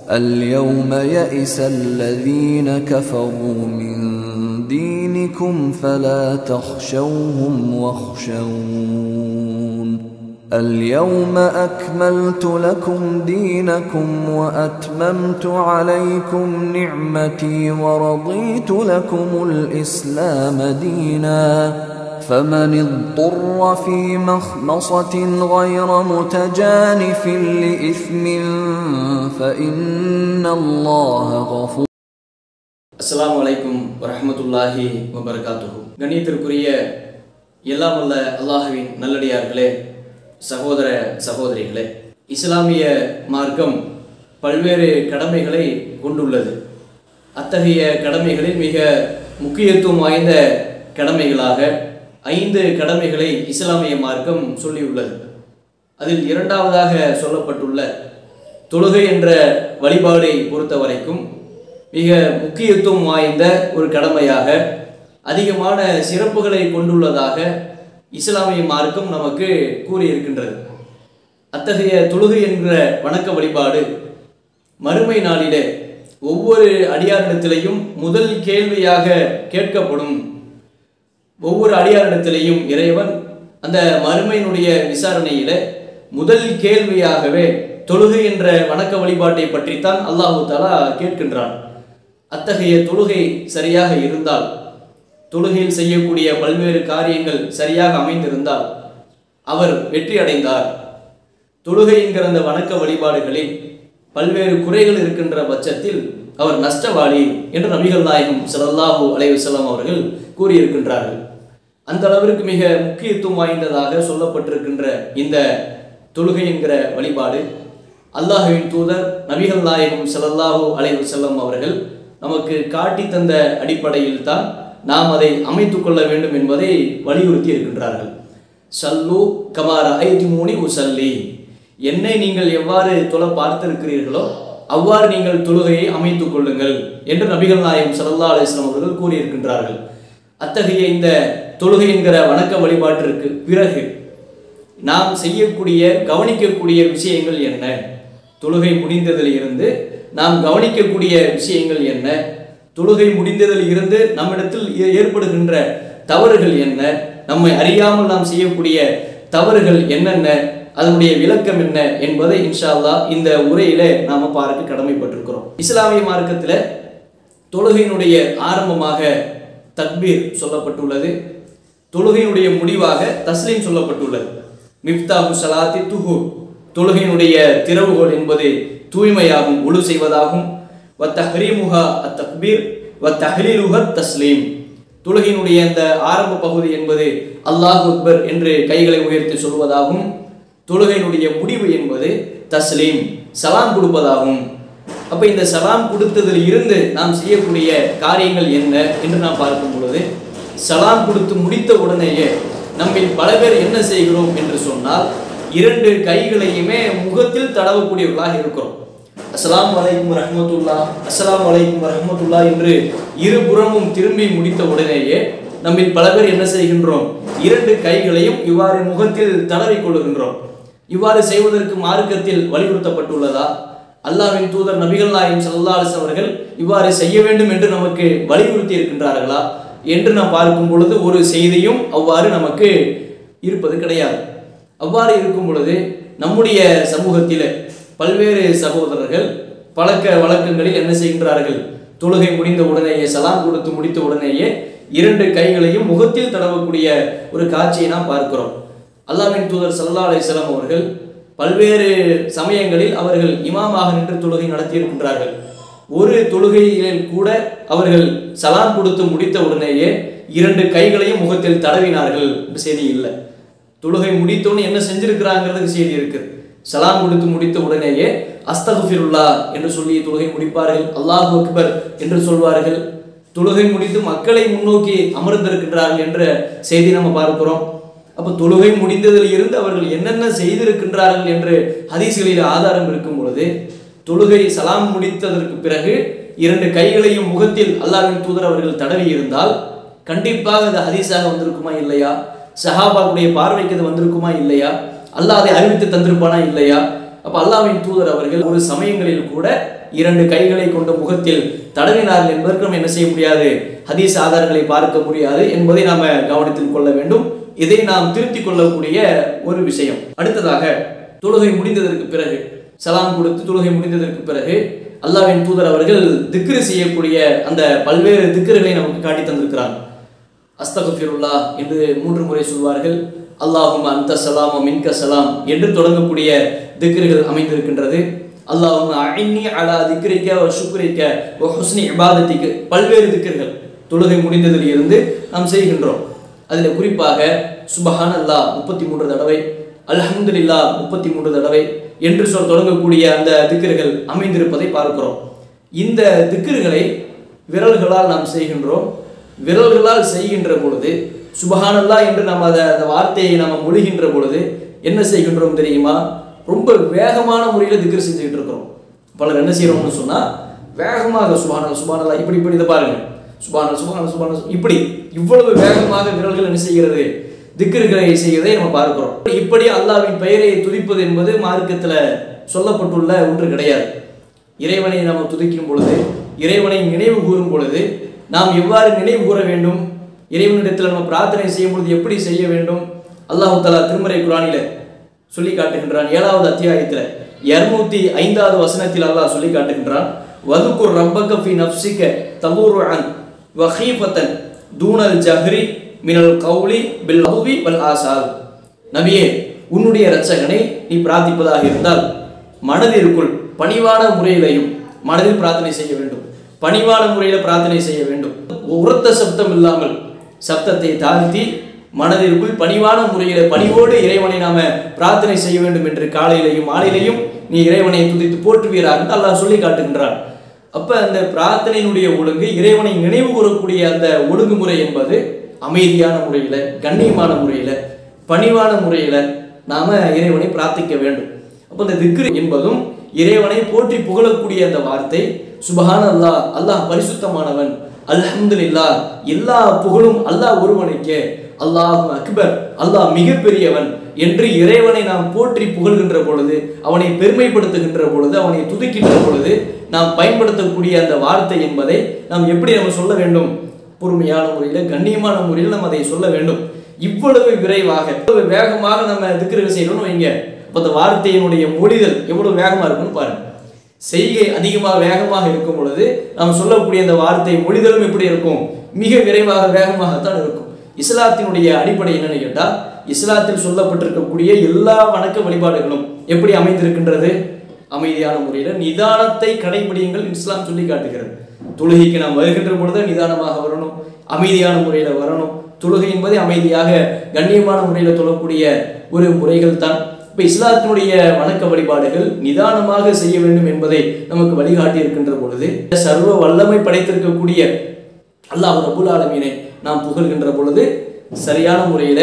اليوم يئس الذين كفروا من دينكم فلا تخشوهم واخشون اليوم أكملت لكم دينكم وأتممت عليكم نعمتي ورضيت لكم الإسلام دينا فمن اضطر في مخمصة غير متجانف لإثم فإن الله غفور அஸ்ஸலாமு அலைக்கும் வரஹ்மத்துல்லாஹி வபரகாத்துஹு கண்ணியத்திற்குரிய எல்லாம் வல்ல அல்லாஹுவின் நல்லடியார்களே சகோதர சகோதரிகளே இஸ்லாமிய மார்க்கம் பல்வேறு கடமைகளை கொண்டுள்ளது அத்தகைய கடமைகளில் மிக முக்கியத்துவம் வாய்ந்த கடமைகளாக ஐந்து கடமைகளை இஸ்லாமிய மார்க்கம் சொல்லியுள்ளது அதில் இரண்டாவதாக சொல்லப்பட்டுள்ள தொழுகை என்ற வழிபாடை பொறுத்த வரைக்கும் மிக முக்கியத்துவம் வாய்ந்த ஒரு கடமையாக அதிகமான சிறப்புகளை கொண்டுள்ளதாக இஸ்லாமிய மார்க்கம் நமக்கு கூறியிருக்கின்றது அத்தகைய தொழுகை என்ற வணக்க வழிபாடு மறுமை நாளிலே ஒவ்வொரு அடியாரிடத்திலையும் முதல் கேள்வியாக கேட்கப்படும் ஒவ்வொரு அடியாரிடத்திலேயும் இறைவன் அந்த மறுமையினுடைய விசாரணையில முதல் கேள்வியாகவே தொழுகை என்ற வணக்க வழிபாட்டை பற்றித்தான் அல்லாஹு தாலா கேட்கின்றான் அத்தகைய தொழுகை சரியாக இருந்தால் தொழுகையில் செய்யக்கூடிய பல்வேறு காரியங்கள் சரியாக அமைந்திருந்தால் அவர் வெற்றி அடைந்தார் தொழுகை என்கிற அந்த வணக்க வழிபாடுகளில் பல்வேறு குறைகள் இருக்கின்ற பட்சத்தில் அவர் நஷ்டவாளி என்று நபிகள் நாயகம் ஸல்லல்லாஹு அலைஹி வஸல்லம் அவர்கள் கூறியிருக்கின்றார்கள் அந்த அளவிற்கு மிக முக்கியத்துவம் வாய்ந்ததாக சொல்லப்பட்டிருக்கின்ற இந்த தொழுகை என்கிற வழிபாடு அல்லாஹுவின் தூதர் நபிகள் நாயகம் ஸல்லல்லாஹு அலைஹி வஸல்லம் அவர்கள் நமக்கு காட்டி தந்த அடிப்படையில் தான் நாம் அதை அமைத்துக் கொள்ள வேண்டும் என்பதை வலியுறுத்தி இருக்கின்றார்கள் சல்லு கமார ஐதி மூனி உசல்லி என்னை நீங்கள் எவ்வாறு தொழ பார்த்திருக்கிறீர்களோ அவ்வாறு நீங்கள் தொழுகையை அமைத்துக் கொள்ளுங்கள் என்று நபிகள் நாயகம் ஸல்லல்லாஹு அலைஹி வஸல்லம் அவர்கள் கூறியிருக்கின்றார்கள் அத்தகைய இந்த தொழுகை என்கிற வணக்க வழிபாட்டிற்கு பிறகு நாம் செய்யக்கூடிய கவனிக்கக்கூடிய விஷயங்கள் என்ன தொழுகை முடிந்ததில் இருந்து நாம் கவனிக்கக்கூடிய விஷயங்கள் என்ன தொழுகை முடிந்ததில் இருந்து நம்மிடத்தில் ஏ- ஏற்படுகின்ற தவறுகள் என்ன நம்மை அறியாமல் நாம் செய்யக்கூடிய தவறுகள் என்னென்ன அதனுடைய விளக்கம் என்ன என்பதை இன்ஷா அல்லாஹ் இந்த உரையில நாம பார்க்க கடமைப்பட்டிருக்கிறோம் இஸ்லாமிய மார்க்கத்துல தொழுகையினுடைய ஆரம்பமாக தக்பீர் சொல்லப்பட்டுள்ளது தொழுகையினுடைய முடிவாக தஸ்லீம் சொல்லப்பட்டுள்ளது மிஃப்தாஹு ஸலாத்தி துஹு தொழுகையினுடைய திறவுகோல் என்பது தூய்மையாகும் உழு செய்வதாகும் வ தஹ்ரீமுஹா அத் தக்பீர் வ தஹ்லீலுஹ தஸ்லீம் தொழுகையினுடைய அந்த ஆரம்ப பகுதி என்பது அல்லாஹ் அக்பர் என்று கைகளை உயர்த்தி சொல்வதாகும் தொழுகையினுடைய முடிவு என்பது தஸ்லீம் சலாம் கொடுப்பதாகும் அப்ப இந்த சலாம் கொடுத்ததில் இருந்து நாம் செய்யக்கூடிய காரியங்கள் என்ன என்று நாம் பார்க்கும் பொழுது சலாம் கொடுத்து முடித்த உடனேயே நம்மில் பல பேர் என்ன செய்கிறோம் என்று சொன்னால் இரண்டு கைகளையுமே முகத்தில் தடவக்கூடியவர்களாக இருக்கிறோம் அஸ்ஸலாமு அலைக்கும் ரஹ்மத்துல்லா அஸ்ஸலாமு அலைக்கும் ரஹ்மத்துல்லா என்று இருபுறமும் திரும்பி முடித்த உடனேயே நம்மில் பல பேர் என்ன செய்கின்றோம் இரண்டு கைகளையும் இவ்வாறு முகத்தில் தடவிக் கொள்கின்றோம் இவ்வாறு செய்வதற்கு மார்க்கத்தில் வலியுறுத்தப்பட்டுள்ளதா அல்லாஹ்வின் தூதர் நபிகள் நாயகம் ஸல்லல்லாஹு அலைஹி வஸல்லம் அவர்கள் இவ்வாறு செய்ய வேண்டும் என்று நமக்கு வலியுறுத்தி இருக்கின்றார்களா என்று நாம் பார்க்கும் பொழுது ஒரு செய்தியும் அவ்வாறு நமக்கு இருப்பது கிடையாது அவ்வாறு இருக்கும் பொழுது நம்முடைய சமூகத்தில் பல்வேறு சகோதரர்கள் பழக்க வழக்கங்களில் என்ன செய்கின்றார்கள் தொழுகை முடிந்த உடனேயே சலாம் கொடுத்து முடித்த உடனேயே இரண்டு கைகளையும் முகத்தில் தடவக்கூடிய ஒரு காட்சியை நாம் பார்க்கிறோம் அல்லாஹ்வின் தூதர் ஸல்லல்லாஹு அலைஹி வஸல்லம் அவர்கள் பல்வேறு சமயங்களில் அவர்கள் இமாமாக நின்று தொழுகை நடத்தியிருக்கின்றார்கள் ஒரு தொழுகையில் கூட அவர்கள் சலாம் கொடுத்து முடித்த உடனேயே இரண்டு கைகளையும் முகத்தில் தடவினார்கள் என்ற செய்தி இல்லை தொழுகை முடித்தோன்னு என்ன செஞ்சிருக்கிறாங்கிறதுக்கு செய்தி இருக்கு சலாம் கொடுத்து முடித்த உடனேயே அஸ்தகுஃபிருல்லா என்று சொல்லி தொழுகை முடிப்பார்கள் அல்லாஹ் அக்பர் என்று சொல்வார்கள் தொழுகை முடித்து மக்களை முன்னோக்கி அமர்ந்திருக்கின்றார்கள் என்ற செய்தி நம்ம பார்க்கிறோம் அப்ப தொழுகை முடிந்ததில் இருந்து அவர்கள் என்னென்ன செய்திருக்கின்றார்கள் என்று ஹதீஸ்களில் ஆதாரம் இருக்கும் பொழுது தொழுகை சலாம் முடித்ததற்கு பிறகு இரண்டு கைகளையும் முகத்தில் அல்லாஹ்வின் தூதர் அவர்கள் தடவி இருந்தால் கண்டிப்பாக அது ஹதீஸாக வந்திருக்குமா இல்லையா சஹாபாவுடைய பார்வைக்கு அது வந்திருக்குமா இல்லையா அல்லாஹ் அதை அறிவித்து தந்திருப்பானா இல்லையா அப்ப அல்லாஹ்வின் தூதர் அவர்கள் ஒரு சமயங்களில் கூட இரண்டு கைகளை கொண்ட முகத்தில் தடவினார்கள் என்பதற்கு நம்ம என்ன செய்ய முடியாது ஹதீஸ் ஆதாரங்களை பார்க்க முடியாது என்பதை நாம கவனத்தில் கொள்ள வேண்டும் இதை நாம் திருத்திக் கொள்ளக்கூடிய ஒரு விஷயம் அடுத்ததாக தொழுகை முடிந்ததற்கு பிறகு சலாம் கொடுத்து தொழுகை முடிந்ததற்கு பிறகு அல்லாஹ்வின் தூதர் அவர்கள் திக்ரு செய்யக்கூடிய அந்த பல்வேறு திக்ருகளை நமக்கு காட்டி தந்திருக்கிறார் அஸ்தகஃபிருல்லா என்று மூன்று முறை சொல்வார்கள் அல்லாஹும் அந்த சலாம் மின்க சலாம் என்று தொடங்கக்கூடிய திக்ருகள் அமைந்திருக்கின்றது அல்லாஹும் அஇன்னி அலா திக்ரிக்க வ சுக்ரிக்க வ ஹுஸ்னி இபாதத்திக்கு பல்வேறு திக்ருகள் தொழுகை முடிந்ததில் இருந்து நாம் செய்கின்றோம் அதில் குறிப்பாக சுபஹான் அல்லாஹ் முப்பத்தி மூன்று தடவை அல்ஹம்துலில்லா முப்பத்தி மூன்று தடவை என்று சொல் தொடங்கக்கூடிய அந்த திக்ருகள் அமைந்திருப்பதை பார்க்கிறோம் இந்த திக்ருகளை விரல்களால் நாம் செய்கின்றோம் விரல்களால் செய்கின்ற பொழுது சுபஹானல்லா என்று நாம் அதை அந்த வார்த்தையை நாம் மொழிகின்ற பொழுது என்ன செய்கின்றோம் தெரியுமா ரொம்ப வேகமான முறையில் திக்ரு செஞ்சுக்கிட்டு இருக்கிறோம் பலர் என்ன செய்யறோம்னு சொன்னா வேகமாக சுபான சுபானல்லா இப்படி இப்படி இதை பாருங்க சுபான சுபான சுபான இப்படி இவ்வளவு வேகமாக விரல்கள் என்ன செய்கிறது திக்ருகளை செய்வதை நம்ம பார்க்கிறோம் இப்படி அல்லாவின் பெயரை துதிப்பது என்பது மார்க்கத்துல சொல்லப்பட்டுள்ள ஒன்று கிடையாது இறைவனை நாம் துதிக்கும் பொழுது இறைவனை நினைவு கூறும் பொழுது நாம் எவ்வாறு நினைவு கூற வேண்டும் இறைவனிடத்தில் நம்ம பிரார்த்தனை செய்யும் பொழுது எப்படி செய்ய வேண்டும் அல்லாஹு தலா திருமறை குரானில சொல்லி காட்டுகின்றான் ஏழாவது அத்தியாயத்துல இருநூத்தி ஐந்தாவது வசனத்தில் அல்லாஹ் சொல்லி காட்டுகின்றான் வதுக்குர் ரப்பக ஃபி நஃப்ஸிக தபூருஅன் வஹீஃபத்தன் தூனல் ஜஹ்ரி மினல் கௌலி பில் அவுவி வல் ஆசால் நபியே உன்னுடைய இரட்சகனை நீ பிரார்த்திப்பதாக இருந்தால் மனதிற்குள் பணிவான முறையிலையும் மனதில் பிரார்த்தனை செய்ய வேண்டும் பணிவான முறையில் பிரார்த்தனை செய்ய வேண்டும் உரத்த சப்தம் இல்லாமல் சப்தத்தை தாழ்த்தி மனதிற்குள் பணிவான முறையில் பணிவோடு இறைவனை நாம பிரார்த்தனை செய்ய வேண்டும் என்று காலையிலையும் மாலையிலையும் நீ இறைவனை துதித்து போற்றுவீராக என்று அல்லாஹ் சொல்லி காட்டுகின்றான் அப்ப அந்த பிரார்த்தனையினுடைய ஒழுங்கு இறைவனை நினைவு கூறக்கூடிய அந்த ஒழுங்குமுறை என்பது அமைதியான முறையில கண்ணியமான முறையில பணிவான முறையில நாம இறைவனை பிரார்த்திக்க வேண்டும் அப்ப இந்த திக்ரு என்பதும் இறைவனை போற்றி புகழக்கூடிய அந்த வார்த்தை சுபஹான் அல்லாஹ் அல்லாஹ் பரிசுத்தமானவன் அல்ஹம்துலில்லா எல்லா புகழும் அல்லாஹ் ஒருவனுக்கே அல்லாஹ் அக்பர் அல்லாஹ் மிகப்பெரியவன் என்று இறைவனை நாம் போற்றி புகழ்கின்ற பொழுது அவனை பெருமைப்படுத்துகின்ற பொழுது அவனை துதிக்கின்ற பொழுது நாம் பயன்படுத்தக்கூடிய அந்த வார்த்தை என்பதை நாம் எப்படி நம்ம சொல்ல வேண்டும் பொறுமையான முறையில் கண்ணியமான முறையில் நம்ம அதை சொல்ல வேண்டும் இவ்வளவு விரைவாக இவ்வளவு வேகமாக நம்ம திக்ருகள் செய்யணும்னு வைங்க அப்போ அந்த வார்த்தையினுடைய மொழிதல் எவ்வளவு வேகமாக இருக்குன்னு பாருங்க செய்கை அதிகமாக வேகமாக இருக்கும் பொழுது நாம் சொல்லக்கூடிய அந்த வார்த்தை மொழிதலும் எப்படி இருக்கும் மிக விரைவாக வேகமாகத்தான் இருக்கும் இஸ்லாத்தினுடைய அடிப்படை என்னன்னு கேட்டால் இஸ்லாத்தில் சொல்லப்பட்டிருக்கக்கூடிய எல்லா வணக்க வழிபாடுகளும் எப்படி அமைந்திருக்கின்றது அமைதியான முறையில் நிதானத்தை கடைபிடியுங்கள் இஸ்லாம் சொல்லி காட்டுகிறது தொழுகைக்கு நாம் வருகின்ற பொழுது நிதானமாக வரணும் அமைதியான முறையில் வரணும் தொழுகை என்பதே அமைதியாக கண்ணியமான முறையில் தொழக்கூடிய ஒரு முறைகள் தான் இப்போ இஸ்லாத்தினுடைய வணக்க வழிபாடுகள் நிதானமாக செய்ய வேண்டும் என்பதை நமக்கு வழிகாட்டி இருக்கின்ற பொழுது சர்வ வல்லமை படைத்திருக்கக்கூடிய அல்லாஹ் ரபுல் ஆலமீனை நாம் புகழ்கின்ற பொழுது சரியான முறையில்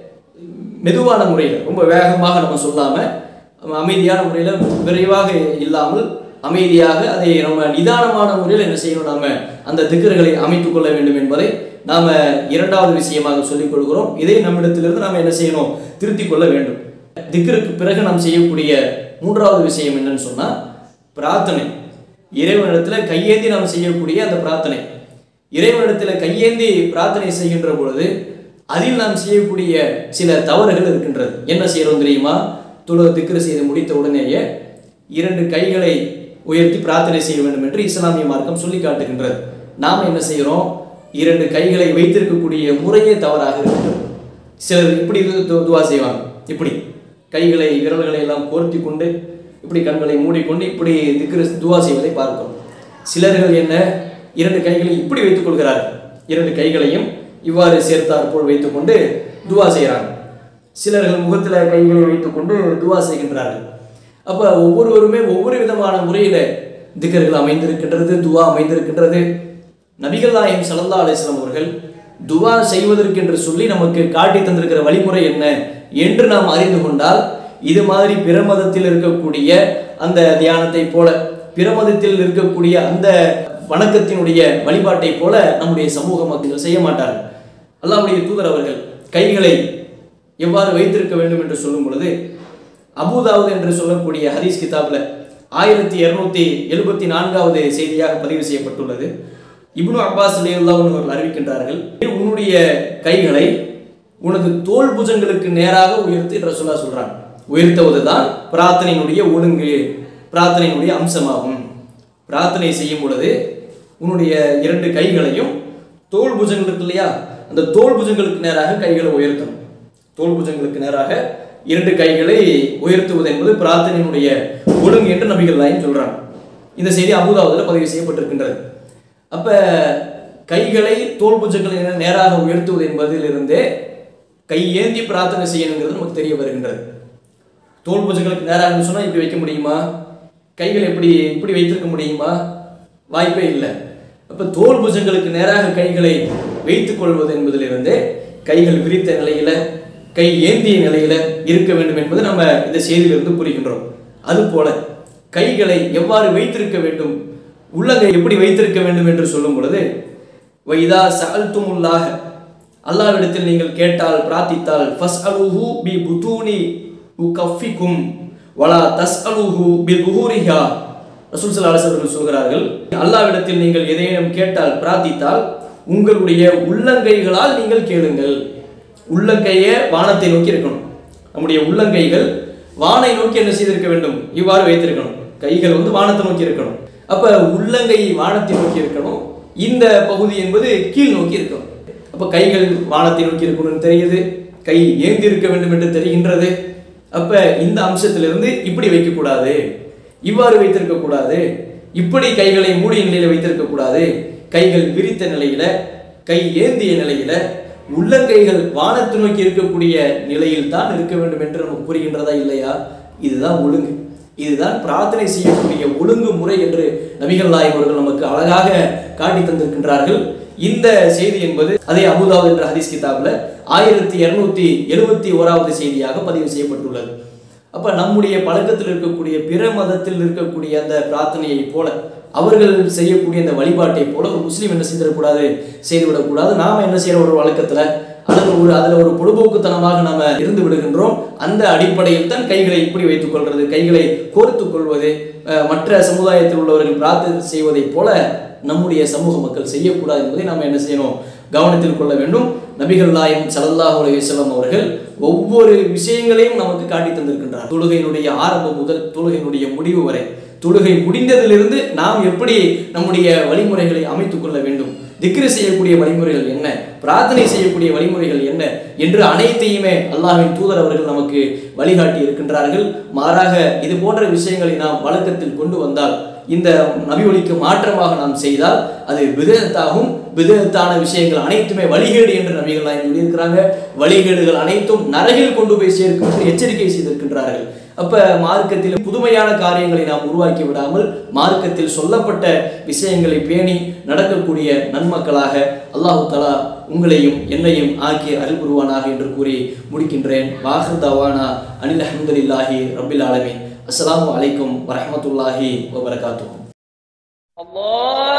மெதுவான முறையில் ரொம்ப வேகமாக நம்ம சொல்லாமல் அமைதியான முறையில் விரைவாக இல்லாமல் அமைதியாக அதை நம்ம நிதானமான முறையில் என்ன செய்யணும் நாம அந்த திக்கர்களை அமைத்துக் கொள்ள வேண்டும் என்பதை நாம இரண்டாவது விஷயமாக சொல்லிக் கொள்கிறோம் இதை நம்மிடத்திலிருந்து நாம் என்ன செய்யணும் திருத்திக் கொள்ள வேண்டும் திக்கருக்கு பிறகு நாம் செய்யக்கூடிய மூன்றாவது விஷயம் என்னன்னு சொன்னா பிரார்த்தனை இறைவனிடத்துல கையேந்தி நாம் செய்யக்கூடிய அந்த பிரார்த்தனை இறைவனிடத்துல கையேந்தி பிரார்த்தனை செய்கின்ற பொழுது அதில் நாம் செய்யக்கூடிய சில தவறுகள் இருக்கின்றது என்ன செய்யறோம் தெரியுமா தொழு திக்ரு செய்து முடித்த உடனேயே இரண்டு கைகளை உயர்த்தி பிரார்த்தனை செய்ய வேண்டும் என்று இஸ்லாமிய மார்க்கம் சொல்லி காட்டுகின்றது நாம் என்ன செய்கிறோம் இரண்டு கைகளை வைத்திருக்கக்கூடிய முறையே தவறாக இருக்கின்றது சிலர் இப்படி து- து- துவா செய்வாங்க இப்படி கைகளை விரல்களை எல்லாம் கோர்த்தி கொண்டு இப்படி கண்களை மூடிக்கொண்டு இப்படி திக்ரு துவா செய்வதை பார்க்கிறோம் சிலர்கள் என்ன இரண்டு கைகளை இப்படி வைத்துக் கொள்கிறார்கள் இரண்டு கைகளையும் இவ்வாறு சேர்த்தாற் போல் வைத்துக்கொண்டு துவா செய்கிறாங்க சிலர்கள் முகத்தில் கைகளை வைத்துக்கொண்டு துவா செய்கின்றார்கள் அப்போ ஒவ்வொருவருமே ஒவ்வொரு விதமான முறையில் திக்கர்கள் அமைந்திருக்கின்றது துவா அமைந்திருக்கின்றது நபிகள் நாயகம் ஸல்லல்லாஹு அலைஹி வஸல்லம் அவர்கள் துவா செய்வதற்கென்று சொல்லி நமக்கு காட்டி தந்திருக்கிற வழிமுறை என்ன என்று நாம் அறிந்து கொண்டால் இது மாதிரி பிற மதத்தில் இருக்கக்கூடிய அந்த தியானத்தை போல பிற மதத்தில் இருக்கக்கூடிய அந்த வணக்கத்தினுடைய வழிபாட்டை போல நம்முடைய சமூக மக்கள் செய்ய மாட்டார்கள் அல்லாஹ்வுடைய தூதர் அவர்கள் கைகளை எவ்வாறு வைத்திருக்க வேண்டும் என்று சொல்லும் பொழுது அபுதாவுத் என்று சொல்லக்கூடிய ஹதீஸ் கிதாப்ல ஆயிரத்தி இருநூத்தி எழுபத்தி நான்காவது செய்தியாக பதிவு செய்யப்பட்டுள்ளது இப்னு அப்பாஸ் அலியுல்லா அவர்கள் அறிவிக்கின்றார்கள் உன்னுடைய கைகளை உனது தோல் புஜங்களுக்கு நேராக உயர்த்தி ரசூலா சொல்றான் உயர்த்துவதுதான் பிரார்த்தனையினுடைய ஒழுங்கு பிரார்த்தனையினுடைய அம்சமாகும் பிரார்த்தனை செய்யும் பொழுது உன்னுடைய இரண்டு கைகளையும் தோல் புஜங்கள் இருக்கு இல்லையா அந்த தோல் புஜங்களுக்கு நேராக கைகளை உயர்த்தணும் தோல் புஜங்களுக்கு நேராக இரண்டு கைகளை உயர்த்துவது என்பது பிரார்த்தனையினுடைய ஒழுங்கு என்று நபிகள் நாயகம் சொல்றாங்க இந்த செய்தி அபுதாபுல பதிவு செய்யப்பட்டிருக்கின்றது அப்ப கைகளை தோல் புஜங்களை நேராக உயர்த்துவது என்பதிலிருந்தே கை ஏந்தி பிரார்த்தனை செய்யணுங்கிறது நமக்கு தெரிய வருகின்றது தோல் புஜங்களுக்கு நேராக சொன்னா இப்படி வைக்க முடியுமா கைகள் எப்படி இப்படி வைத்திருக்க முடியுமா வாய்ப்பே இல்லை அப்ப தோல் புஜங்களுக்கு நேராக கைகளை வைத்துக் கொள்வது என்பதிலிருந்தே கைகள் விரித்த நிலையில கை ஏந்திய நிலையில இருக்க வேண்டும் என்பது நம்ம இந்த செய்தியிலிருந்து புரிகின்றோம் அதுபோல கைகளை எவ்வாறு வைத்திருக்க வேண்டும் உள்ளங்கை எப்படி வைத்திருக்க வேண்டும் என்று சொல்லும் பொழுது வைதா சஅல்துமுல்லாஹ அல்லாஹ்விடத்தில் நீங்கள் கேட்டால் பிரார்த்தித்தால் ஃபஸ்அலுஹு பி புதூனி உகஃபிக்கும் வலா தஸ்அலுஹு பி புஹூரிஹா ரசூல் ஸல்லல்லாஹு அலைஹி வஸல்லம் சொல்கிறார்கள் அல்லாஹ்விடத்தில் நீங்கள் எதையும் கேட்டால் பிரார்த்தித்தால் உங்களுடைய உள்ளங்கைகளால் நீங்கள் கேளுங்கள் உள்ளங்கையே வானத்தை நோக்கி இருக்கணும் நம்முடைய உள்ளங்கைகள் வானை நோக்கி என்ன செய்திருக்க வேண்டும் இவ்வாறு வைத்திருக்கணும் கைகள் வந்து வானத்தை நோக்கி இருக்கணும் அப்ப உள்ளங்கை வானத்தை நோக்கி இருக்கணும் இந்த பகுதி என்பது கீழ் நோக்கி இருக்கணும் அப்ப கைகள் வானத்தை நோக்கி இருக்கணும்னு தெரியுது கை ஏந்தி இருக்க வேண்டும் என்று தெரிகின்றது அப்ப இந்த அம்சத்திலிருந்து இப்படி வைக்கக்கூடாது இவ்வாறு வைத்திருக்க கூடாது இப்படி கைகளை மூடிய நிலையில வைத்திருக்க கூடாது கைகள் விரித்த நிலையில கை ஏந்திய நிலையில உள்ளங்கைகள் வானத்தை நோக்கி இருக்கக்கூடிய நிலையில் தான் இருக்க வேண்டும் என்று நமக்கு புரிகின்றதா இல்லையா இதுதான் ஒழுங்கு இதுதான் பிரார்த்தனை செய்யக்கூடிய ஒழுங்கு முறை என்று நபிகள் நாயகம் அவர்கள் நமக்கு அழகாக காட்டி தந்திருக்கின்றார்கள் இந்த செய்தி என்பது அதே அபுதாவுத் என்ற ஹதீஸ் கிதாப்ல ஆயிரத்தி இருநூத்தி எழுபத்தி ஓராவது செய்தியாக பதிவு செய்யப்பட்டுள்ளது அப்ப நம்முடைய பழக்கத்தில் இருக்கக்கூடிய பிற மதத்தில் இருக்கக்கூடிய அந்த பிரார்த்தனையை போல அவர்கள் செய்யக்கூடிய அந்த வழிபாட்டை போல ஒரு முஸ்லீம் என்ன செய்திடக்கூடாது செய்துவிடக்கூடாது நாம என்ன செய்யற ஒரு வழக்கத்துல அல்லது ஒரு அதுல ஒரு பொழுதுபோக்குத்தனமாக நாம இருந்து விடுகின்றோம் அந்த அடிப்படையில் தான் கைகளை இப்படி வைத்துக் கொள்வது கைகளை கோர்த்துக் கொள்வது அஹ், மற்ற சமுதாயத்தில் உள்ளவர்கள் பிரார்த்தனை செய்வதைப் போல நம்முடைய சமூக மக்கள் செய்யக்கூடாது என்பதை நாம் என்ன செய்யணும் கவனத்தில் கொள்ள வேண்டும் நபிகள் நாயம் ஸல்லல்லாஹு அலைஹி வஸல்லம் அவர்கள் ஒவ்வொரு விஷயங்களையும் நமக்கு காட்டி தந்திருக்கின்றார் தொழுகையினுடைய ஆரம்பம் முதல் தொழுகையினுடைய முடிவு வரை தொழுகை முடிந்ததிலிருந்து நாம் எப்படி நம்முடைய வழிமுறைகளை அமைத்துக் கொள்ள வேண்டும் திக்ரு செய்யக்கூடிய வழிமுறைகள் என்ன பிரார்த்தனை செய்யக்கூடிய வழிமுறைகள் என்ன என்று அனைத்தையுமே அல்லாஹ்வின் தூதர் அவர்கள் நமக்கு வழிகாட்டி இருக்கின்றார்கள் மாறாக இது போன்ற விஷயங்களை நாம் வழக்கத்தில் கொண்டு வந்தால் இந்த நபி ஒளிக்கு மாற்றமாக நாம் செய்தால் அது விதத்தாகும் விதத்தான விஷயங்கள் அனைத்துமே வழிகேடு என்று நபிகள் நாயகம் சொல்லியிருக்கிறாங்க வழிகேடுகள் அனைத்தும் நரகில் கொண்டு போய் சேர்க்கும் என்று எச்சரிக்கை செய்திருக்கின்றார்கள் அப்ப மார்க்கத்தில் புதுமையான காரியங்களை நாம் உருவாக்கி விடாமல் மார்க்கத்தில் சொல்லப்பட்ட விஷயங்களை பேணி நடக்கக்கூடிய நன்மக்களாக அல்லாஹு தலா உங்களையும் என்னையும் ஆக்கி அருள் புரிவானாக என்று கூறி முடிக்கின்றேன் வாஹர் தவானா அனில் அஹமதுல்லாஹி ரபில் ஆலமீன் அஸ்ஸலாமு அலைக்கும் வரஹ்மத்துல்லாஹி வபரகாத்துஹு الله